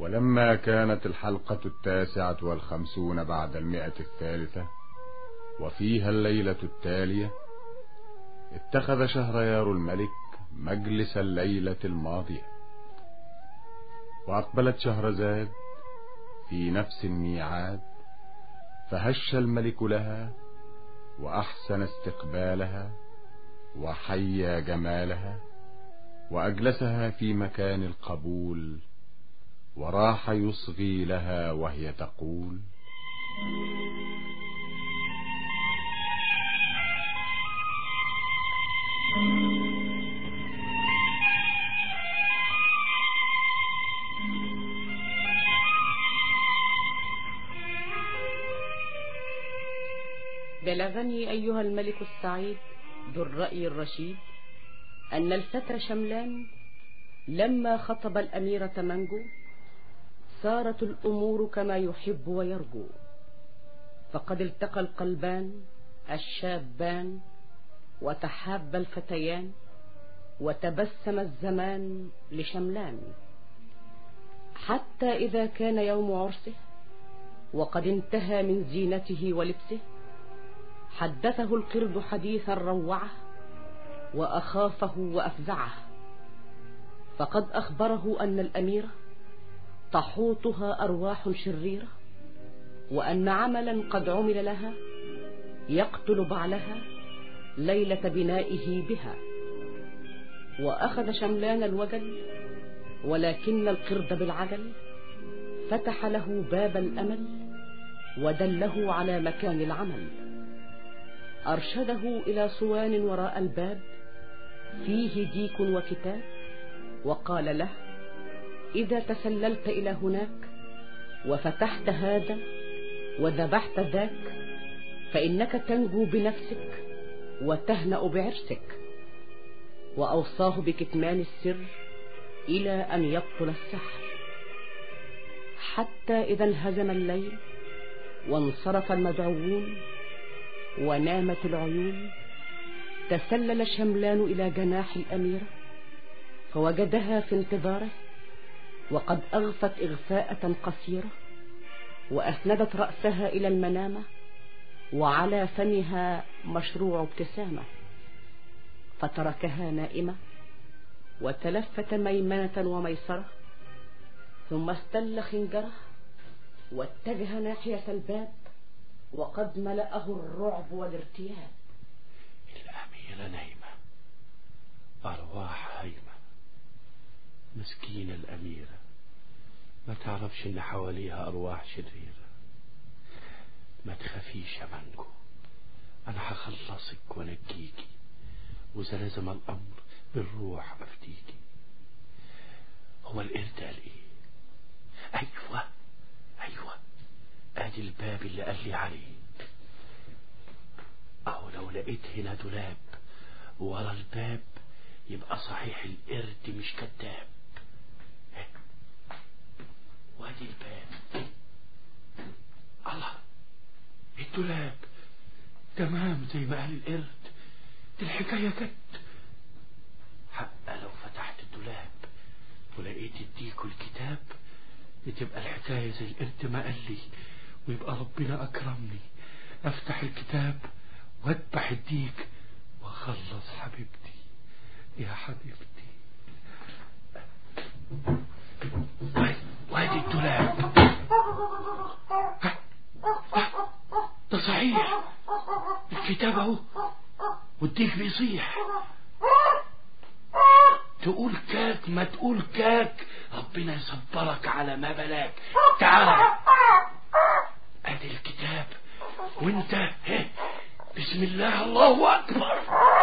ولما كانت الحلقة التاسعة والخمسون بعد المئة الثالثة وفيها الليلة التالية اتخذ شهريار الملك مجلس الليلة الماضية وأقبلت شهرزاد في نفس الميعاد فهش الملك لها وأحسن استقبالها وحيا جمالها وأجلسها في مكان القبول وراح يصغي لها وهي تقول بلغني أيها الملك السعيد ذو الرأي الرشيد أن الفتى شملان لما خطب الأميرة منجو صارت الأمور كما يحب ويرجو فقد التقى القلبان الشابان وتحاب الفتيان وتبسم الزمان لشملان حتى إذا كان يوم عرسه وقد انتهى من زينته ولبسه حدثه القرد حديثا روعه وأخافه وأفزعه فقد أخبره أن الأميرة تحوطها أرواح شريرة وأن عملا قد عمل لها يقتل بعلها ليلة بنائه بها وأخذ شملان الوجل ولكن القرد بالعجل فتح له باب الأمل ودله على مكان العمل أرشده إلى صوان وراء الباب فيه ديك وكتاب وقال له إذا تسللت إلى هناك وفتحت هذا وذبحت ذاك فإنك تنجو بنفسك وتهنأ بعرسك وأوصاه بكتمان السر إلى أن يبطل السحر حتى إذا انهزم الليل وانصرف المدعوون ونامت العيون تسلل شملان إلى جناح الأميرة فوجدها في انتظاره وقد أغفت إغفاءة قصيرة وأسندت رأسها إلى المنامة وعلى فمها مشروع ابتسامة فتركها نائمة وتلفت ميمنة وميسرة ثم استل خنجره واتجه ناحية الباب وقد ملأه الرعب والارتياب الأميرة نايمة أرواح هايمة مسكينة الأميرة ما تعرفش إن حواليها أرواح شريرة ما تخافيش يا مانجو أنا هخلصك وأنجيكي وإذا لازم الأمر بالروح أفديكي هو القرد قال إيه أيوة أيوة ادي الباب اللي قال لي عليه اهو لو لقيت هنا دولاب ورا الباب يبقى صحيح القرد مش كذاب وادي الباب الله الدولاب تمام زي ما قال القرد دي الحكاية كت حق لو فتحت الدولاب ولقيت الديك والكتاب بتبقى الحكاية زي القرد ما قال لي ويبقى ربنا أكرمني أفتح الكتاب وأذبح الديك وأخلص حبيبتي يا حبيبتي وادي الدولاب ده صحيح الكتاب اهو والديك بيصيح تقول كاك ما تقول كاك ربنا يصبرك على ما بلاك تعال ادي الكتاب وانت هه بسم الله الله اكبر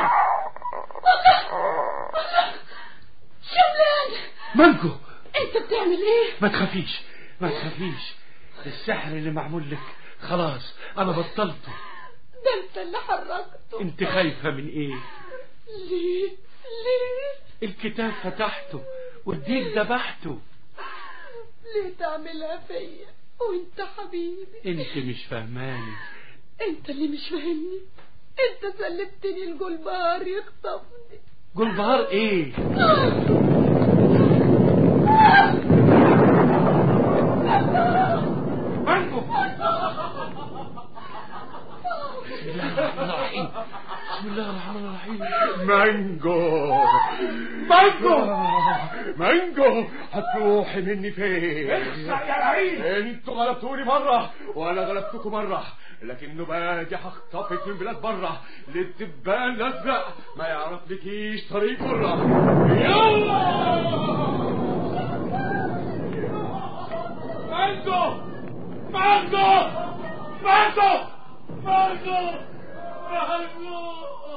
شملان مالكو انت بتعمل ايه ما تخافيش ما تخافيش السحر اللي معمول لك خلاص انا بطلته ده انت اللي حركته انت خايفة من ايه ليه ليه الكتاب فتحته والديك ذبحته ليه تعملها فيا وانت حبيبي انت مش فهماني انت اللي مش فاهمني انت سلبتني الجلبار يخطفني جلبهار ايه مانجو مانجو هتروحي مني فين اخسع يا لعين انتوا غلبتوني مرة وانا غلبتكم مرة لكن نبادي هخطفك من بلاد بره للدبان الازرق ما يعرف لكيش طريق بره يلا مانجو مانجو مانجو مانجو مانجو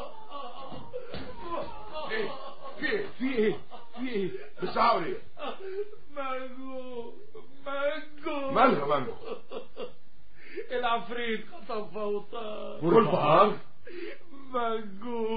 ايه في في ايه في ايه بتزعقوا ليه مانجو مانجو مالها مانجو العفريت خطفها وطار والبهار مانجو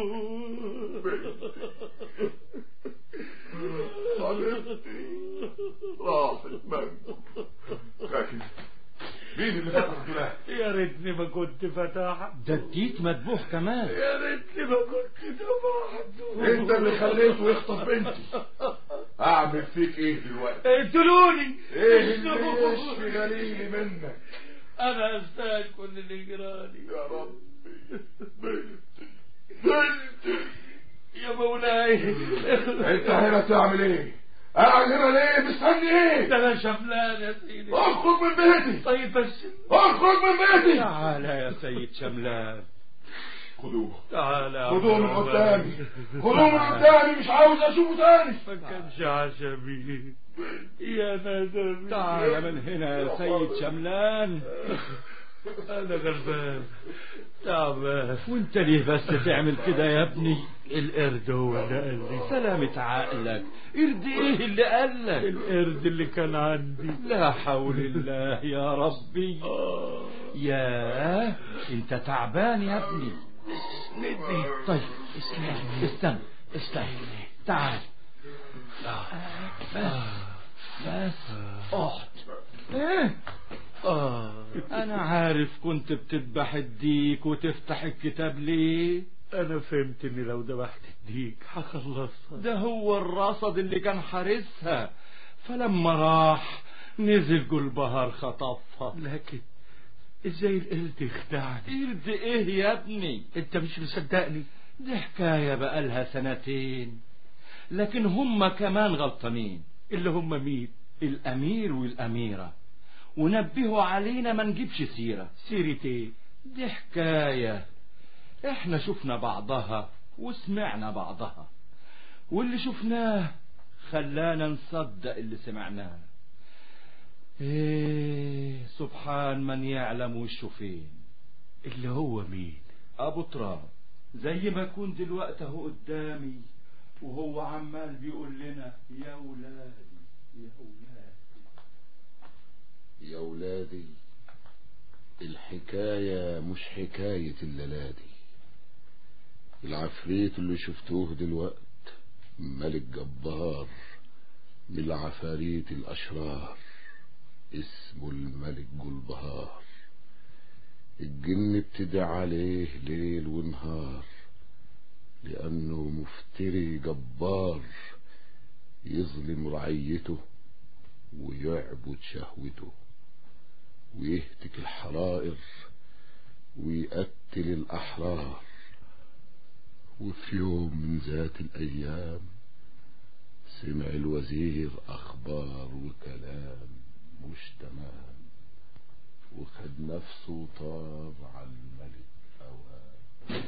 راح المانجو لكن مين اللي فتح الدولاب يا ريتني ما كنت فتحت ده الديك مذبوح كمان يا ريتني ما كنت ذبحته انت اللي خليته يخطف بنتي اعمل فيك ايه دلوقتي اقتلوني ايه اللي يشفي غليلي منك انا استاهل كل اللي جرالي يا ربي بنتي بنتي يا مولاي انت هنا تعمل ايه قاعد هنا ليه مستني ايه ده انا شملان يا سيدي اخرج من بيتي طيب بس اخرج من بيتي تعال يا سيد شملان خدوه تعالى يا خدوه من عبد قدامي الرحمن. خدوه من قدامي مش عاوز اشوفه تاني ما كانش عشمي يا ندمي تعال من هنا يا سيد شملان انا غلبان تعبان وانت ليه بس تعمل كده يا ابني القرد هو اللي قال لي سلامة عقلك قرد ايه اللي قالك القرد اللي كان عندي لا حول الله يا ربي آه. يا انت تعبان يا ابني ندي طيب استنى استنى استنى تعال بس بس اقعد ايه آه. انا عارف كنت بتذبح الديك وتفتح الكتاب ليه انا فهمت اني لو ذبحت الديك هخلصها ده هو الرصد اللي كان حارسها فلما راح نزل جلبهار خطفها لكن ازاي القرد يخدعني قرد ايه يا ابني انت مش مصدقني دي حكاية بقالها سنتين لكن هم كمان غلطانين اللي هم مين الأمير والأميرة ونبهوا علينا ما نجيبش سيرة سيرة ايه دي حكاية احنا شفنا بعضها وسمعنا بعضها واللي شفناه خلانا نصدق اللي سمعناه ايه سبحان من يعلم وشه فين اللي هو مين ابو تراب زي ما يكون دلوقتي اهو قدامي وهو عمال بيقول لنا يا ولادي يا ولادي يا ولادي الحكاية مش حكاية الليلادي العفريت اللي شفتوه دلوقت ملك جبار من العفاريت الأشرار اسمه الملك جلبهار الجن ابتدى عليه ليل ونهار لأنه مفتري جبار يظلم رعيته ويعبد شهوته ويهتك الحرائر ويقتل الأحرار وفي يوم من ذات الأيام سمع الوزير أخبار وكلام مش تمام وخد نفسه وطار على الملك أوام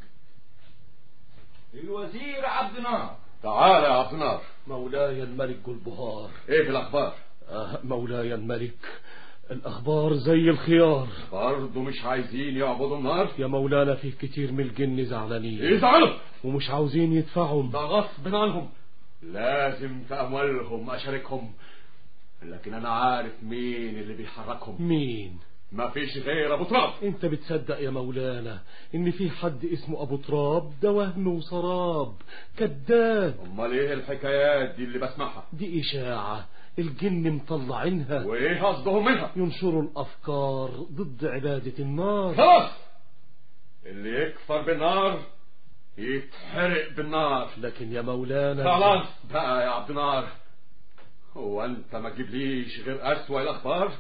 الوزير عبد نار تعال يا عبد النار مولاي الملك جلبهار ايه الاخبار آه مولاي الملك الأخبار زي الخيار برضه مش عايزين يعبدوا النار يا مولانا فيه كتير من الجن زعلانين يزعلوا ومش عاوزين يدفعهم ده غصب عنهم لازم في اموالهم اشاركهم لكن انا عارف مين اللي بيحركهم مين ما فيش غير ابو تراب انت بتصدق يا مولانا ان في حد اسمه ابو تراب ده وهم وسراب كذاب امال ايه الحكايات دي اللي بسمعها دي اشاعة الجن مطلعينها وايه قصدهم منها ينشروا الافكار ضد عبادة النار خلاص اللي يكفر بالنار يتحرق بالنار لكن يا مولانا خلاص بقى يا عبد النار هو انت ما تجيبليش غير اسوأ الاخبار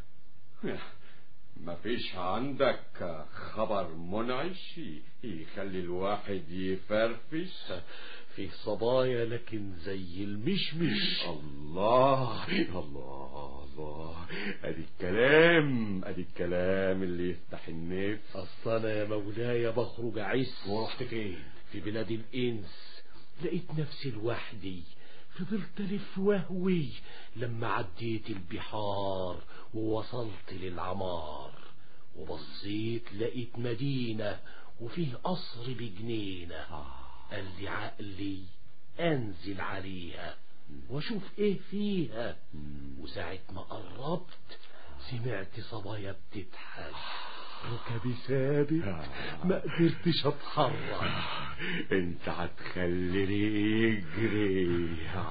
ما فيش عندك خبر منعش يخلي الواحد يفرفش فيه صبايا لكن زي المشمش الله الله الله ادي الكلام ادي الكلام اللي يفتح النفس اصل انا يا مولاي بخرج اعس ورحت فين في بلاد الانس لقيت نفسي لوحدي فضلت الف وهوي لما عديت البحار ووصلت للعمار وبصيت لقيت مدينة وفيه قصر بجنينة قال لي عقلي انزل عليها واشوف ايه فيها وساعة ما قربت سمعت صبايا بتضحك ركبي ثابت ما قدرتش اتحرك انت هتخليني يجري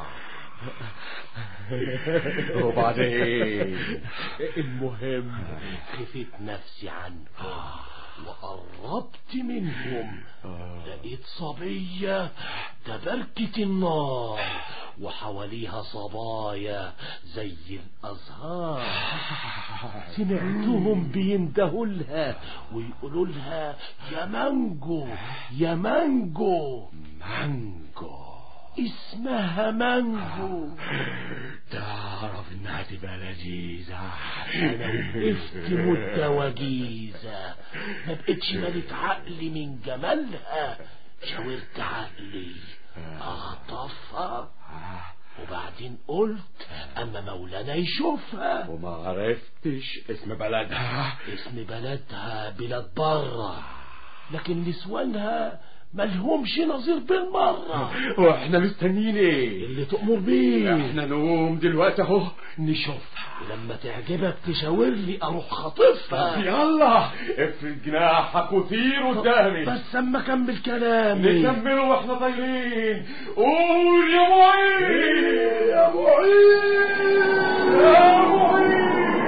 وبعدين المهم خفت نفسي عنهم وقربت منهم لقيت صبية تبركة النار وحواليها صبايا زي الأزهار سمعتهم بيندهوا لها ويقولوا لها يا مانجو يا مانجو مانجو اسمها مانجو تعرف انها تبقى لذيذة انا وقفت مدة وجيزة ما بقتش مالت عقلي من جمالها شاورت عقلي اخطفها وبعدين قلت اما مولانا يشوفها وما عرفتش اسم بلدها اسم بلدها بلاد برة لكن نسوانها ملهمش نظير بالمرة واحنا مستنيين ايه اللي تؤمر بيه احنا نقوم دلوقتي اهو نشوفها لما تعجبك تشاور لي اروح خاطفها يلا افرد جناحك وطير قدامي بس اما اكمل كلامي نكمله واحنا طايرين قول يا معين يا معين يا معين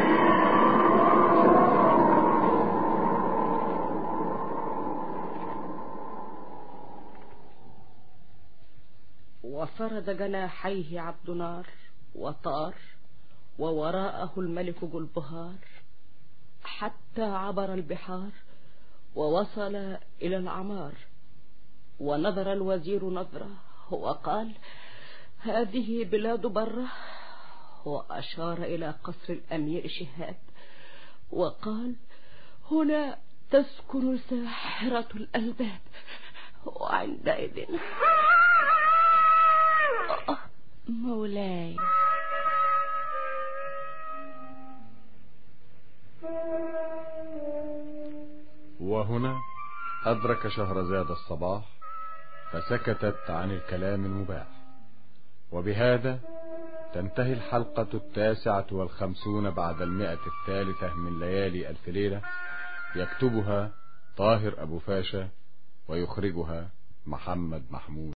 وفرد جناحيه عبد نار وطار ووراءه الملك جلبهار حتى عبر البحار ووصل إلى العمار ونظر الوزير نظرة وقال هذه بلاد بره وأشار إلى قصر الأمير شهاب وقال هنا تسكن ساحرة الألباب وعندئذ مولاي وهنا أدرك شهرزاد الصباح فسكتت عن الكلام المباح وبهذا تنتهي الحلقة التاسعة والخمسون بعد المئة الثالثة من ليالي ألف ليلة يكتبها طاهر أبو فاشا ويخرجها محمد محمود